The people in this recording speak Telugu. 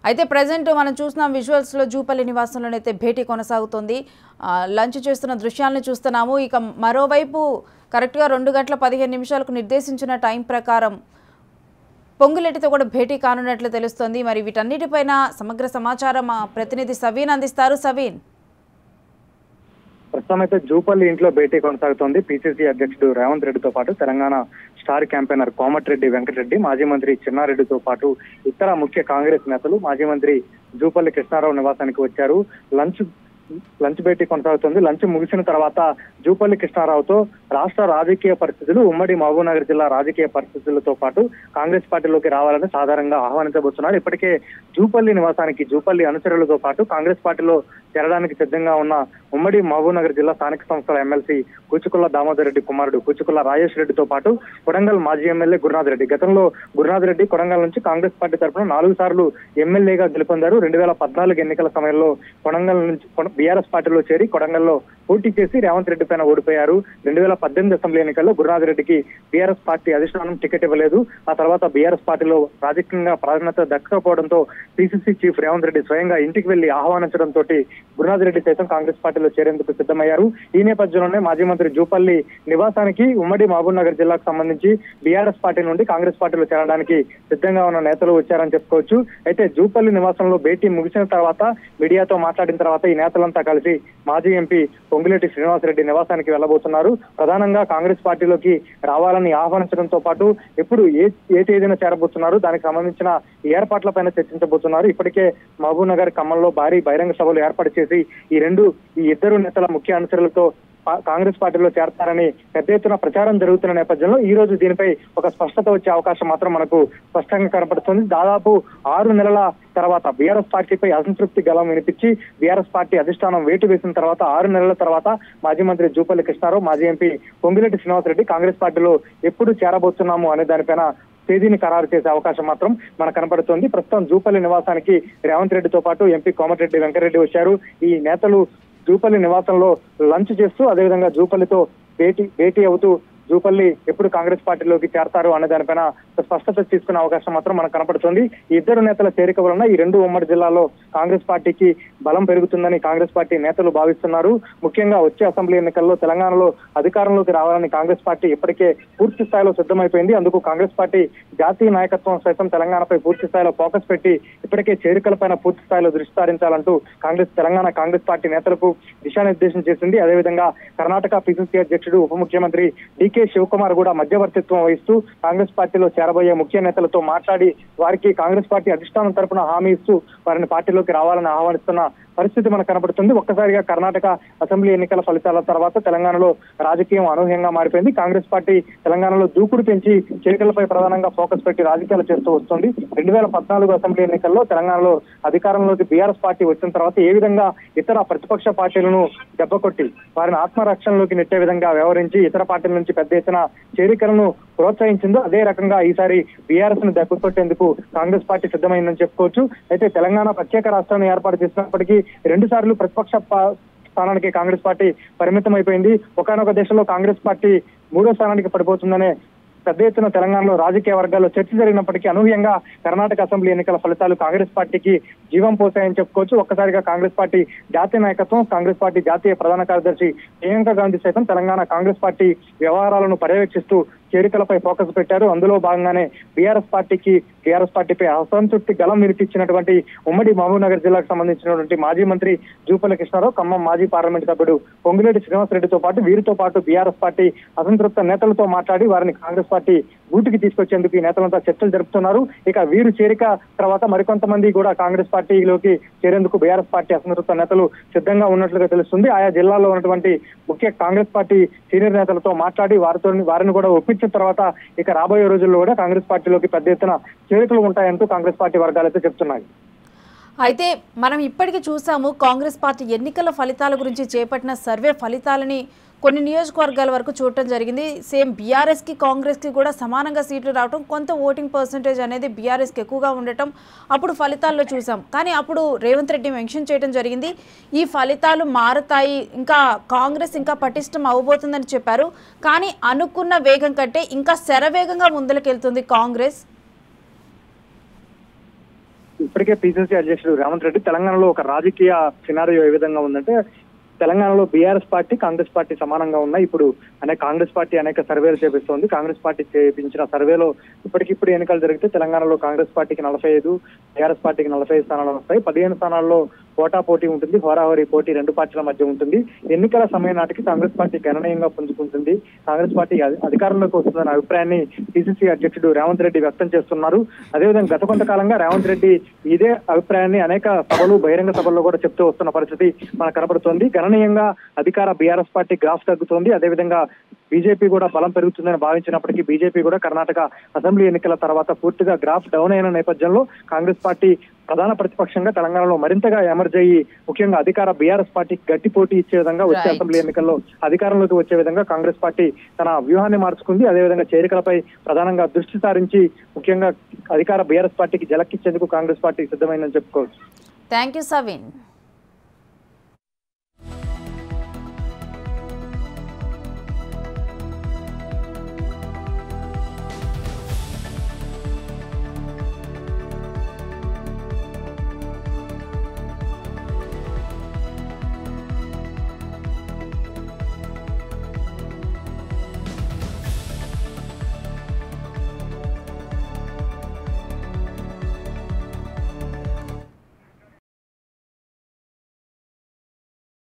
అయితే ప్రజెంట్ మనం చూస్తున్నాం విజువల్స్లో జూపల్లి నివాసంలోనైతే భేటీ కొనసాగుతోంది ఆ, లంచ్ చేస్తున్న దృశ్యాలను చూస్తున్నాము ఇక మరోవైపు కరెక్ట్గా రెండు గంటల పదిహేను నిమిషాలకు నిర్దేశించిన టైం ప్రకారం పొంగులెట్టితో కూడా భేటీ కానున్నట్లు తెలుస్తోంది మరి వీటన్నిటిపైన సమగ్ర సమాచారం మా ప్రతినిధి సవీన్ అందిస్తారు సవీన్ ప్రస్తుతం అయితే జూపల్లి ఇంట్లో భేటీ కొనసాగుతోంది పిసిసి అధ్యక్షుడు రేవంత్ రెడ్డితో పాటు తెలంగాణ స్టార్ క్యాంపెయినర్ కోమటిరెడ్డి వెంకటరెడ్డి మాజీ మంత్రి చిన్నారెడ్డితో పాటు ఇతర ముఖ్య కాంగ్రెస్ నేతలు మాజీ మంత్రి జూపల్లి కృష్ణారావు నివాసానికి వచ్చారు లంచ్ లంచ్ భేటీ కొనసాగుతుంది లంచ్ ముగిసిన తర్వాత జూపల్లి కృష్ణారావుతో రాష్ట్ర రాజకీయ పరిస్థితులు ఉమ్మడి మహబూబ్నగర్ జిల్లా రాజకీయ పరిస్థితులతో పాటు కాంగ్రెస్ పార్టీలోకి రావాలని సాధారణంగా ఆహ్వానించబోతున్నారు ఇప్పటికే జూపల్లి నివాసానికి జూపల్లి అనుచరులతో పాటు కాంగ్రెస్ పార్టీలో చేరడానికి సిద్ధంగా ఉన్న ఉమ్మడి మహబూబ్నగర్ జిల్లా స్థానిక సంస్థల ఎమ్మెల్సీ కూచుకుల్ల దామోదర్ రెడ్డి కుమారుడు కూచుకుల్ల రాజేష్ రెడ్డితో పాటు కొడంగల్ మాజీ ఎమ్మెల్యే గురునాథ్ రెడ్డి గతంలో గురునాథ్ రెడ్డి కొడంగల్ నుంచి కాంగ్రెస్ పార్టీ తరఫున నాలుగు సార్లు ఎమ్మెల్యేగా గెలుపొందారు రెండు వేల పద్నాలుగు ఎన్నికల సమయంలో కొడంగల్ నుంచి బీఆర్ఎస్ పార్టీలో చేరి కొడంగల్లో పోటీ చేసి రేవంత్ రెడ్డి పైన ఓడిపోయారు రెండు వేల పద్దెనిమిది అసెంబ్లీ ఎన్నికల్లో గురునాథ్ రెడ్డికి బీఆర్ఎస్ పార్టీ అధిష్టానం టికెట్ ఇవ్వలేదు ఆ తర్వాత బీఆర్ఎస్ పార్టీలో రాజకీయంగా ప్రాధాన్యత దక్కకపోవడంతో పిసిసి చీఫ్ రేవంత్ రెడ్డి స్వయంగా ఇంటికి వెళ్లి ఆహ్వానించడంతో గురునాథ్ రెడ్డి సైతం కాంగ్రెస్ పార్టీలో చేరేందుకు సిద్ధమయ్యారు ఈ నేపథ్యంలోనే మాజీ మంత్రి జూపల్లి నివాసానికి ఉమ్మడి మహబూబ్ నగర్ జిల్లాకు సంబంధించి బీఆర్ఎస్ పార్టీ నుండి కాంగ్రెస్ పార్టీలో చేరడానికి సిద్ధంగా ఉన్న నేతలు వచ్చారని చెప్పుకోవచ్చు అయితే జూపల్లి నివాసంలో భేటీ ముగిసిన తర్వాత మీడియాతో మాట్లాడిన తర్వాత ఈ నేతలంతా కలిసి మాజీ ఎంపీ పొంగులేటి శ్రీనివాసరెడ్డి నివాసానికి వెళ్లబోతున్నారు ప్రధానంగా కాంగ్రెస్ పార్టీలోకి రావాలని ఆహ్వానించడంతో పాటు ఎప్పుడు ఏ ఏ తేదీన చేరబోతున్నారు దానికి సంబంధించిన ఏర్పాట్లపైన చర్చించబోతున్నారు ఇప్పటికే మహబూబ్ నగర్ ఖమ్మంలో భారీ బహిరంగ సభలు ఏర్పాటు చేసి ఈ రెండు ఈ ఇద్దరు నేతల ముఖ్య అనుచరులతో పా- కాంగ్రెస్ పార్టీలో చేరతారని పెద్ద ఎత్తున ప్రచారం జరుగుతున్న నేపథ్యంలో ఈ రోజు దీనిపై ఒక స్పష్టత వచ్చే అవకాశం మాత్రం మనకు స్పష్టంగా కనపడుతుంది దాదాపు ఆరు నెలల తర్వాత బీఆర్ఎస్ పార్టీపై అసంతృప్తి గలం వినిపించి బీఆర్ఎస్ పార్టీ అధిష్టానం వేటు వేసిన తర్వాత ఆరు నెలల తర్వాత మాజీ మంత్రి జూపల్లి కృష్ణారావు మాజీ ఎంపీ పొంగిరెడ్డి శ్రీనివాసరెడ్డి కాంగ్రెస్ పార్టీలో ఎప్పుడు చేరబోతున్నాము అనే దానిపైన తేదీని ఖరారు చేసే అవకాశం మాత్రం మనకు కనపడుతోంది ప్రస్తుతం జూపల్లి నివాసానికి రేవంత్ రెడ్డితో పాటు ఎంపీ కోమటిరెడ్డి వెంకటరెడ్డి వచ్చారు ఈ నేతలు జూపల్లి నివాసంలో లంచ్ చేస్తూ అదేవిధంగా జూపల్లితో భేటీ భేటీ అవుతూ జూపల్లి ఎప్పుడు కాంగ్రెస్ పార్టీలోకి చేరతారు అనే దానిపైన స్పష్టత తీసుకునే అవకాశం మాత్రం మనకు కనపడుతుంది ఈ ఇద్దరు నేతల చేరిక వలన ఈ రెండు ఉమ్మడి జిల్లాలో కాంగ్రెస్ పార్టీకి బలం పెరుగుతుందని కాంగ్రెస్ పార్టీ నేతలు భావిస్తున్నారు ముఖ్యంగా వచ్చే అసెంబ్లీ ఎన్నికల్లో తెలంగాణలో అధికారంలోకి రావాలని కాంగ్రెస్ పార్టీ ఇప్పటికే పూర్తి స్థాయిలో సిద్ధమైపోయింది అందుకు కాంగ్రెస్ పార్టీ జాతీయ నాయకత్వం సైతం తెలంగాణపై పూర్తి స్థాయిలో ఫోకస్ పెట్టి ఇప్పటికే చేరికలపైన పూర్తి స్థాయిలో దృష్టి సారించాలంటూ కాంగ్రెస్ తెలంగాణ కాంగ్రెస్ పార్టీ నేతలకు దిశానిర్దేశం చేసింది అదేవిధంగా కర్ణాటక పిసిసి అధ్యక్షుడు ఉప ముఖ్యమంత్రి డికే శివకుమార్ కూడా మధ్యవర్తిత్వం వహిస్తూ కాంగ్రెస్ పార్టీలో చేరబోయే ముఖ్య నేతలతో మాట్లాడి వారికి కాంగ్రెస్ పార్టీ అధిష్టానం తరపున హామీ ఇస్తూ వారిని పార్టీలోకి రావాలని ఆహ్వానిస్తున్న పరిస్థితి మనకు కనబడుతుంది ఒక్కసారిగా కర్ణాటక అసెంబ్లీ ఎన్నికల ఫలితాల తర్వాత తెలంగాణలో రాజకీయం అనూహ్యంగా మారిపోయింది కాంగ్రెస్ పార్టీ తెలంగాణలో దూకుడు పెంచి చేరికలపై ప్రధానంగా ఫోకస్ పెట్టి రాజకీయాలు చేస్తూ వస్తుంది రెండు వేల పద్నాలుగు అసెంబ్లీ ఎన్నికల్లో తెలంగాణలో అధికారంలోకి బీఆర్ఎస్ పార్టీ వచ్చిన తర్వాత ఏ విధంగా ఇతర ప్రతిపక్ష పార్టీలను దెబ్బకొట్టి వారిని ఆత్మరక్షణలోకి నెట్టే విధంగా వ్యవహరించి ఇతర పార్టీల నుంచి పెద్ద ఎత్తున చేరికలను ప్రోత్సహించిందో అదే రకంగా ఈసారి బీఆర్ఎస్ ను దెబ్బకొట్టేందుకు కాంగ్రెస్ పార్టీ సిద్ధమైందని చెప్పుకోవచ్చు అయితే తెలంగాణ ప్రత్యేక రాష్ట్రాన్ని ఏర్పాటు చేసినప్పటికీ రెండు సార్లు ప్రతిపక్ష పా- స్థానానికి కాంగ్రెస్ పార్టీ పరిమితం అయిపోయింది ఒకనొక దేశంలో కాంగ్రెస్ పార్టీ మూడో స్థానానికి పడిపోతుందనే పెద్ద ఎత్తున తెలంగాణలో రాజకీయ వర్గాల్లో చర్చ జరిగినప్పటికీ అనూహ్యంగా కర్ణాటక అసెంబ్లీ ఎన్నికల ఫలితాలు కాంగ్రెస్ పార్టీకి జీవం పోసాయని చెప్పుకోవచ్చు ఒక్కసారిగా కాంగ్రెస్ పార్టీ జాతీయ నాయకత్వం కాంగ్రెస్ పార్టీ జాతీయ ప్రధాన కార్యదర్శి ప్రియాంక గాంధీ సైతం తెలంగాణ కాంగ్రెస్ పార్టీ వ్యవహారాలను పర్యవేక్షిస్తూ చేరికలపై ఫోకస్ పెట్టారు అందులో భాగంగానే బీఆర్ఎస్ పార్టీకి టీఆర్ఎస్ పార్టీపై అసంతృప్తి గలం వినిపించినటువంటి ఉమ్మడి మహబూబ్ నగర్ జిల్లాకు సంబంధించినటువంటి మాజీ మంత్రి జూపల్లి కృష్ణారావు ఖమ్మం మాజీ పార్లమెంట్ సభ్యుడు పొంగులేటి శ్రీనివాసరెడ్డితో పాటు వీరితో పాటు బీఆర్ఎస్ పార్టీ అసంతృప్త నేతలతో మాట్లాడి వారిని కాంగ్రెస్ పార్టీ గూటికి తీసుకొచ్చేందుకు ఈ నేతలంతా చర్చలు జరుపుతున్నారు ఇక వీరు చేరిక తర్వాత మరికొంతమంది కూడా కాంగ్రెస్ పార్టీలోకి చేరేందుకు బీఆర్ఎస్ పార్టీ అసంతృప్త నేతలు సిద్ధంగా ఉన్నట్లుగా తెలుస్తుంది ఆయా జిల్లాల్లో ఉన్నటువంటి ముఖ్య కాంగ్రెస్ పార్టీ సీనియర్ నేతలతో మాట్లాడి వారితో వారిని కూడా ఒప్పించిన తర్వాత ఇక రాబోయే రోజుల్లో కూడా కాంగ్రెస్ పార్టీలోకి పెద్ద ఎత్తున చేరికలు ఉంటాయంటూ కాంగ్రెస్ పార్టీ వర్గాలు అయితే చెప్తున్నాయి అయితే మనం ఇప్పటికీ చూసాము కాంగ్రెస్ పార్టీ ఎన్నికల ఫలితాల గురించి చేపట్టిన సర్వే ఫలితాలని కొన్ని నియోజకవర్గాల వరకు చూడటం జరిగింది సేమ్ బీఆర్ఎస్కి కాంగ్రెస్కి కూడా సమానంగా సీట్లు రావటం కొంత ఓటింగ్ పర్సంటేజ్ అనేది బీఆర్ఎస్కి ఎక్కువగా ఉండటం అప్పుడు ఫలితాల్లో చూసాం కానీ అప్పుడు రేవంత్ రెడ్డి మెన్షన్ చేయడం జరిగింది ఈ ఫలితాలు మారుతాయి ఇంకా కాంగ్రెస్ ఇంకా పటిష్టం అవబోతుందని చెప్పారు కానీ అనుకున్న వేగం కంటే ఇంకా శరవేగంగా ముందలకెళ్తుంది కాంగ్రెస్ ఇప్పటికే పిసిసి అధ్యక్షుడు రేవంత్ రెడ్డి తెలంగాణలో ఒక రాజకీయ సినారియో ఏ విధంగా ఉందంటే తెలంగాణలో బీఆర్ఎస్ పార్టీ కాంగ్రెస్ పార్టీ సమానంగా ఉన్నాయి ఇప్పుడు అనేక కాంగ్రెస్ పార్టీ అనేక సర్వేలు చేపిస్తోంది కాంగ్రెస్ పార్టీ చేపించిన సర్వేలో ఇప్పటికిప్పుడు ఎన్నికలు జరిగితే తెలంగాణలో కాంగ్రెస్ పార్టీకి నలభై ఐదు బీఆర్ఎస్ పార్టీకి నలభై ఐదు స్థానాలు వస్తాయి పదిహేను స్థానాల్లో పోటా పోటీ ఉంటుంది హోరాహోరీ పోటీ రెండు పార్టీల మధ్య ఉంటుంది ఎన్నికల సమయం నాటికి కాంగ్రెస్ పార్టీ గణనీయంగా పుంజుకుంటుంది కాంగ్రెస్ పార్టీ అధి- అధికారంలోకి వస్తుందన్న అభిప్రాయాన్ని పిసిసి అధ్యక్షుడు రేవంత్ రెడ్డి వ్యక్తం చేస్తున్నారు అదేవిధంగా గత కొంతకాలంగా రేవంత్ రెడ్డి ఇదే అభిప్రాయాన్ని అనేక సభలు బహిరంగ సభల్లో కూడా చెప్తూ వస్తున్న పరిస్థితి మనకు కనబడుతోంది గణనీయంగా అధికార బీఆర్ఎస్ పార్టీ గ్రాఫ్ తగ్గుతోంది అదేవిధంగా బీజేపీ కూడా బలం పెరుగుతుందని భావించినప్పటికీ బీజేపీ కూడా కర్ణాటక అసెంబ్లీ ఎన్నికల తర్వాత పూర్తిగా గ్రాఫ్ డౌన్ అయిన నేపథ్యంలో కాంగ్రెస్ పార్టీ ప్రధాన ప్రతిపక్షంగా తెలంగాణలో మరింతగా ఎమర్జ్ అయ్యి ముఖ్యంగా అధికార బీఆర్ఎస్ పార్టీకి గట్టి పోటీ ఇచ్చే విధంగా వచ్చే Right. అసెంబ్లీ ఎన్నికల్లో అధికారంలోకి వచ్చే విధంగా కాంగ్రెస్ పార్టీ తన వ్యూహాన్ని మార్చుకుంది అదేవిధంగా చేరికలపై ప్రధానంగా దృష్టి సారించి ముఖ్యంగా అధికార బీఆర్ఎస్ పార్టీకి జలక్కిచ్చేందుకు కాంగ్రెస్ పార్టీ సిద్ధమైందని చెప్పుకోవచ్చు థ్యాంక్ యూ సవిన్